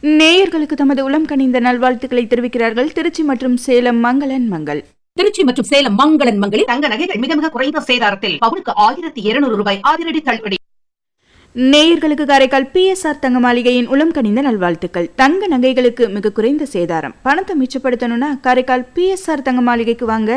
நேயர்களுக்கு தமது உளம் கனிந்த நல்வாழ்த்துக்களை தெரிவிக்கிறார்கள் திருச்சி மற்றும் சேலம் மங்களன் மங்கள் திருச்சி மற்றும் சேலம் மங்களன் மங்களில் தங்க நகைகள் மிக மிக குறைந்த சேதாரத்தில் பவுனுக்கு ஆயிரத்தி இருநூறு ரூபாய் அதிரடி தள்ளுபடி நேயர்களுக்கு காரைக்கால் பிஎஸ்ஆர் தங்க மாளிகையின் உளம் கனிந்த நல்வாழ்த்துக்கள் தங்க நகைகளுக்கு மிக குறைந்த சேதாரம் பணத்தை மிச்சப்படுத்தணும்னா காரைக்கால் பிஎஸ்ஆர் தங்க மாளிகைக்கு வாங்க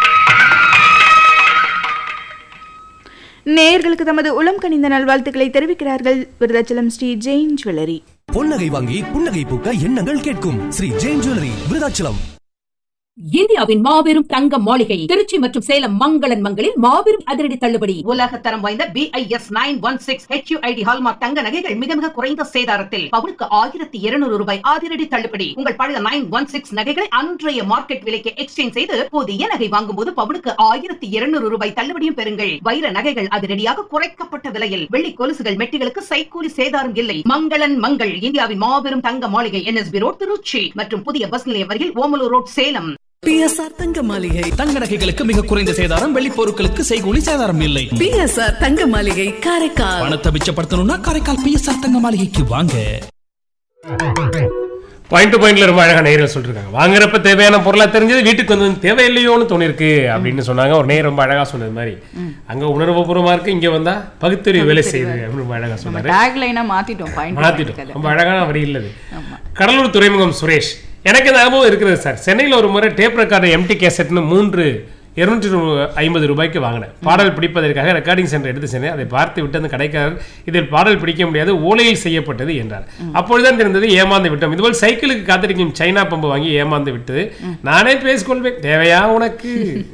நேயர்களுக்கு தமது உளம் கனிந்த நல்வாழ்த்துக்களை தெரிவிக்கிறார்கள் விருதாச்சலம் ஸ்ரீ ஜெயின் ஜுவல்லரி பொன்னகை வாங்கி புன்னகை பூக்க எண்ணங்கள் கேட்கும் ஸ்ரீ ஜெயின் ஜுவல்லரி விருதாச்சலம் இந்தியாவின் மாபெரும் தங்க மாளிகை திருச்சி மற்றும் சேலம் மங்களன் மங்களில் மாபெரும் அதிரடி தள்ளுபடி உலக தரம் வாய்ந்த BIS nine one six HUID hallmark தங்க நகைகள் மிக மிக குறைந்த சேதாரத்தில் பவுனுக்கு ஆயிரத்தி இருநூறு ரூபாய் அதிரடி தள்ளுபடி உங்கள் பழைய நைன் ஒன் சிக்ஸ் நகைகளை அன்றைய மார்க்கெட் விலைக்கு எக்ஸ்சேஞ்ச் செய்து புதிய நகை வாங்கும் போது பவுனுக்கு ஆயிரத்தி இருநூறு ரூபாய் தள்ளுபடியும் பெறுங்கள் வைர நகைகள் அதிரடியாக குறைக்கப்பட்ட விலையில் வெள்ளி கொலுசுகள் மெட்டிகளுக்கு சைக்கூலி சேதாரம் இல்லை மங்களன் மங்கள் இந்தியாவின் மாபெரும் தங்க மாளிகை என்எஸ்பி ரோட் திருச்சி மற்றும் புதிய பஸ் நிலையம் அருகில் ஓமலூர் ரோட் சேலம் பிஎஸ்ஆர் தங்க மாளிகை தங்க நகைகளுக்கு மிக குறைந்த சேதாரம் வெள்ளி பொருட்களுக்கு செய்கூலி சேதாரம் இல்லை பிஎஸ்ஆர் தங்க மாளிகை காரைக்கால் பணத்தை மிச்சப்படுத்தணும்னா காரைக்கால் பிஎஸ்ஆர் தங்க மாளிகைக்கு வாங்க பாயிண்ட் டு பாயிண்ட்ல ரொம்ப அழகா நேரில் சொல்லிருக்காங்க வாங்குறப்ப தேவையான பொருளா தெரிஞ்சது வீட்டுக்கு வந்து தேவையில்லையோன்னு தோணிருக்கு அப்படின்னு சொன்னாங்க ஒரு நேர் ரொம்ப அழகா சொன்னது மாதிரி அங்க உணர்வுபூர்வமா இருக்கு இங்க வந்தா பகுத்தறிவு வேலை செய்யுது அப்படின்னு ரொம்ப அழகா சொன்னாரு டேக்லைனா மாத்திட்டோம் மாத்திட்டோம் ரொம்ப அழகான வரி இல்லது கடலூர் துறைமுகம் சுரேஷ் எனக்கு இந்த அனுபவம் இருக்கிறது சார் சென்னையில் ஒரு முறை டேப் ரெக்கார்டர் எம்டி கேசட்னு மூன்று இருநூற்றி ஐம்பது ரூபாய்க்கு வாங்கினேன் பாடல் பிடிப்பதற்காக ரெக்கார்டிங் சென்டர் எடுத்து சென்றேன் அதை பார்த்து விட்டு அந்த கடைக்காரர் இதில் பாடல் பிடிக்க முடியாது ஓலையில் செய்யப்பட்டது என்றார் அப்பொழுதுதான் தெரிந்தது ஏமாந்து விட்டோம் இதுபோல் சைக்கிளுக்கு காத்திருக்கும் சைனா பம்பு வாங்கி ஏமாந்து விட்டது நானே பேசிக்கொள்வேன் தேவையா உனக்கு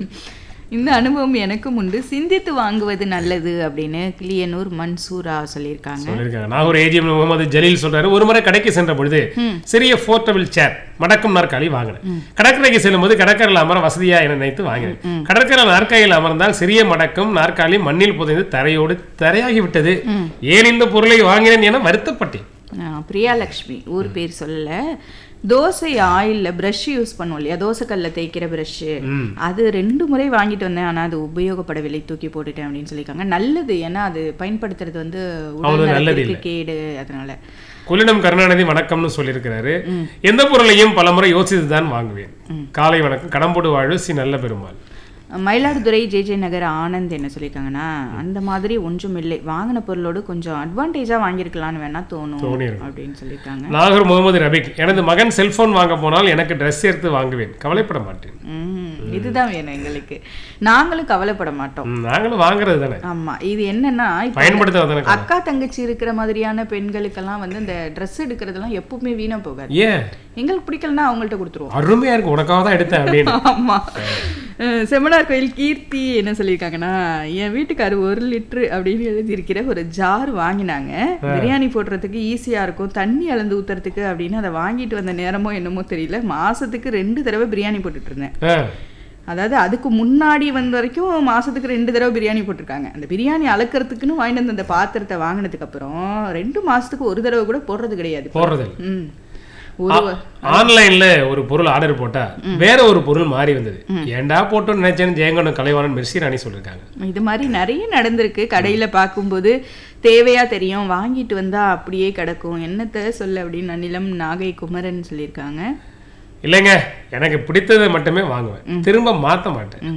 இந்த அனுபவம் எனக்கும் உண்டு சிந்தித்து வாங்குவது நல்லது அப்படின்னு கிளியனூர் மன்சூரா சொல்லியிருக்காங்க சொல்லியிருக்காங்க நான் ஒரு ஏஜிஎம் முகமது ஜலீல் சொல்றாரு ஒரு முறை கடைக்கு சென்ற பொழுது சிறிய போர்ட்டபிள் சேர் மடக்கும் நாற்காலி வாங்கினேன் கடற்கரைக்கு செல்லும் போது கடற்கரையில் அமர வசதியா என நினைத்து வாங்கினேன் கடற்கரை நாற்காலியில் அமர்ந்தால் சிறிய மடக்கும் நாற்காலி மண்ணில் புதைந்து தரையோடு தரையாகி விட்டது ஏன் இந்த பொருளை வாங்கினேன் என வருத்தப்பட்டேன் ஆ, பிரியாலக்ஷ்மி ஊர் பேர் சொல்லல தோசை ஆயில்ல பிரஷ் யூஸ் பண்ணுவோம் இல்லையா தோசைக்கல்ல தேய்க்கிற பிரஷ் அது ரெண்டு முறை வாங்கிட்டு வந்தேன் ஆனா அது உபயோகப்படவில்லை தூக்கி போட்டுட்டேன் அப்படின்னு சொல்லியிருக்காங்க நல்லது ஏன்னா அது பயன்படுத்துறது வந்து அவ்வளவு உடல் நல்லது நலத்திற்கு கேடு அதனால கொள்ளிடம் கருணாநிதி வணக்கம்னு சொல்லியிருக்கிறாரு எந்த பொருளையும் பலமுறை யோசித்து தான் வாங்குவேன் காலை வணக்கம் கடம்போடு வாழு C Nallaperumal Mayiladuthurai J J Nagar Anand என்ன சொல்லியிருக்காங்கன்னா அந்த மாதிரி ஒன்றும் இல்லை வாங்கின பொருளோடு கொஞ்சம் அட்வான்டேஜா வாங்கியிருக்கலாம்னு வேணா தோணும் தோணியிருக்கும். அப்படின்னு சொல்லியிருக்காங்க நாகூர் முகமது ரபிக் எனது மகன் செல்போன் வாங்க போனால் எனக்கு ட்ரெஸ் எடுத்து வாங்குவேன் கவலைப்பட மாட்டேன் ம், இதுதான் வேணும் எங்களுக்கு நாங்களும் கவலைப்பட மாட்டோம் ம், நாங்களும் வாங்குறது தானே ஆமா இது என்னன்னா இப்ப பயன்படுத்துறது தானே அக்கா தங்கச்சி இருக்கிற மாதிரியான பெண்களுக்கெல்லாம் வந்து இந்த ட்ரெஸ் எடுக்கிறதெல்லாம் எப்பவுமே வீணா போகாது ஏன் எங்களுக்கு பிடிக்கலன்னா அவங்கள்ட்ட கொடுத்துருவோம் அருமையா இருக்கு உனக்காக தான் எடுத்தேன் அப்படின்னு ஆமா அஹ் செம்மனார் கோயில் கீர்த்தி என்ன சொல்லியிருக்காங்கன்னா என் வீட்டுக்காரு ஒரு லிட்டரு அப்படின்னு எழுதியிருக்கிற ஒரு ஜார் வாங்கினாங்க பிரியாணி போடுறதுக்கு ஈஸியா இருக்கும் தண்ணி அளந்து ஊத்துறதுக்கு அப்படின்னு அதை வாங்கிட்டு வந்த நேரமோ என்னமோ தெரியல மாசத்துக்கு ரெண்டு தடவை பிரியாணி போட்டுட்டு இருந்தேன் ஆ, அதாவது அதுக்கு முன்னாடி வந்த வரைக்கும் மாசத்துக்கு ரெண்டு தடவை பிரியாணி போட்டிருக்காங்க அந்த பிரியாணி அளக்கிறதுக்குன்னு வாங்கிட்டு வந்த அந்த பாத்திரத்தை வாங்கினதுக்கு அப்புறம் ரெண்டு மாசத்துக்கு ஒரு தடவை கூட போடுறது கிடையாது போடுறது இல்ல. ம் ஒரு வ- ஆன்லைன்ல ஒரு பொருள் ஆர்டர் போட்டா வேற ஒரு பொருள் மாறி வந்தது ஏன்டா போட்டோம்னு நினைச்சேன்னு ஜெயங்கொண்டம் கலைவாணன் மெர்சி ராணி சொல்லிருக்காங்க இது மாதிரி நிறைய நடந்திருக்கு கடையில பார்க்கும்போது தேவையா தெரியும் வாங்கிட்டு வந்தா அப்படியே கிடக்கும் என்னத்த சொல்ல அப்படின்னு நிலம் நாகை குமரன் சொல்லியிருக்காங்க இல்லைங்க எனக்கு பிடித்ததை மட்டுமே வாங்குவேன் திரும்ப மாத்த மாட்டேன்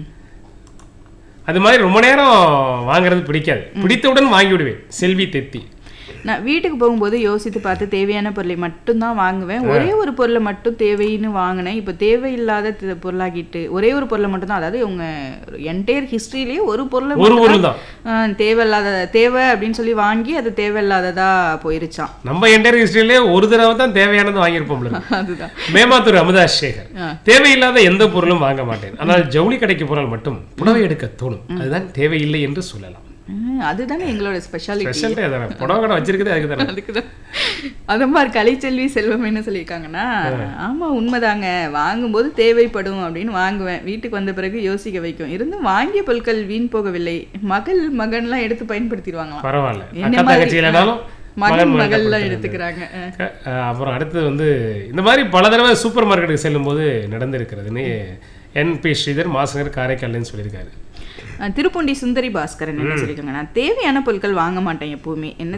அது மாதிரி ரொம்ப நேரம் வாங்குறது பிடிக்காது பிடித்தவுடன் வாங்கி விடுவேன் செல்வி தெத்தி நான் வீட்டுக்கு போகும்போது யோசித்து பார்த்து தேவையான பொருளை மட்டும்தான் வாங்குவேன் ஒரே ஒரு பொருளை மட்டும் தேவைன்னு வாங்கினேன் இப்போ தேவையில்லாத தி- பொருளாகிட்டு ஒரே ஒரு பொருளை மட்டும்தான் அதாவது உங்க என்டையர் ஹிஸ்டரியிலேயே ஒரு பொருளை ஒரு மட்டும்தான், பொருள் தான் ஆ, தேவையில்லாத தேவை அப்படின்னு சொல்லி வாங்கி அது தேவையில்லாததா போயிருச்சான் நம்ம என்டையர் ஹிஸ்டரியிலே ஒரு தடவை தான் தேவையானது வாங்கியிருப்போம் அதுதான் மேமாத்தூர் அமுதா சேகர் தேவையில்லாத எந்த பொருளும் வாங்க மாட்டேன் ஆனால் ஜவுளி கடைக்கு போனால் மட்டும் புடவை எடுக்க தோணும் அதுதான் தேவையில்லை என்று சொல்லலாம் ம், அதுதானே எங்களோட ஸ்பெஷாலிட்டி ஸ்பெஷல் தானே புடவை கடை வச்சிருக்குது அதுக்கு தானே அதுக்குதான் அந்த மாதிரி கலைச்செல்வி செல்வம் என்ன சொல்லியிருக்காங்கன்னா ஆமா உண்மைதாங்க வாங்கும்போது தேவைப்படும் அப்படின்னு வாங்குவேன் வீட்டுக்கு வந்த பிறகு யோசிக்க வைக்கும் இருந்தும் வாங்கிய பொருட்கள் வீண் போகவில்லை மகள் மகன்லாம் எடுத்து பயன்படுத்திடுவாங்களாம் பரவாயில்ல என்ன அக்கா மாதிரி? தங்கச்சி இல்லைனாலும் மகன் மகன் மகள்லாம் மகன் எடுத்துக்கிறாங்க அஹ். க- அஹ் அப்புறம் அடுத்து வந்து இந்த மாதிரி பல தடவை சூப்பர் மார்க்கெட்டுக்கு செல்லும்போது நடந்திருக்கிறதுன்னு என் பி ஸ்ரீதர் மாசங்கர் காரைக்கால்னு சொல்லியிருக்காரு அஹ் திருப்பூண்டி சுந்தரி பாஸ்கரன் என்ன சொல்லியிருக்காங்க நான் தேவையான பொருட்கள் வாங்க மாட்டேன் எப்பவுமே என்ன